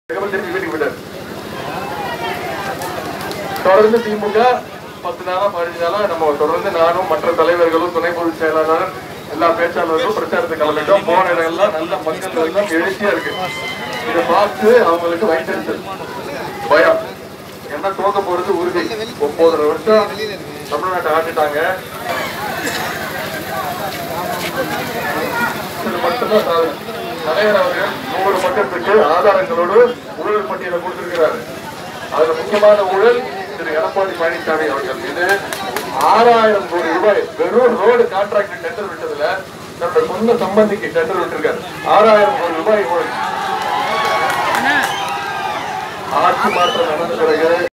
அதுக்கப்புறம் திருப்பி வீட்டுக்கு விட்டார் தொடர்ந்து திமுக பத்து நாளா பதினஞ்சு நாளா நம்ம தொடர்ந்து நானும் மற்ற தலைவர்களும் துணை பொதுச் செயலாளர் எல்லா பேச்சாளர்களும் பிரச்சாரத்துக்கு கிளம்பிட்டோம் போன இடங்கள்லாம் நல்ல மக்கள் எல்லாம் எழுச்சியா இருக்கு இதை பார்த்து அவங்களுக்கு வயிற்றுச்சல் பயம் என்ன தோக்க போறது உறுதி ஒன்பதரை வருஷம் தமிழ்நாட்டை ஆண்டுட்டாங்க இது மட்டும்தான் சாதனை. தலைவர் அவர்கள் நூறு பக்கத்துக்கு ஆதாரங்களோடு ஊழல் பட்டியலை கொடுத்திருக்கிறார் அதுல முக்கியமான ஊழல் திரு எடப்பாடி பழனிசாமி அவர்கள் மீது ஆறாயிரம் கோடி ரூபாய் வெறும் ரோடு கான்ட்ராக்ட் டெண்டர் விட்டதுல தன்னோட சொந்த சம்பந்திக்கு டெண்டர் விட்டிருக்காரு ஆறாயிரம் கோடி ரூபாய் ஊழல் ஆட்சி மாற்றம் நடந்த பிறகு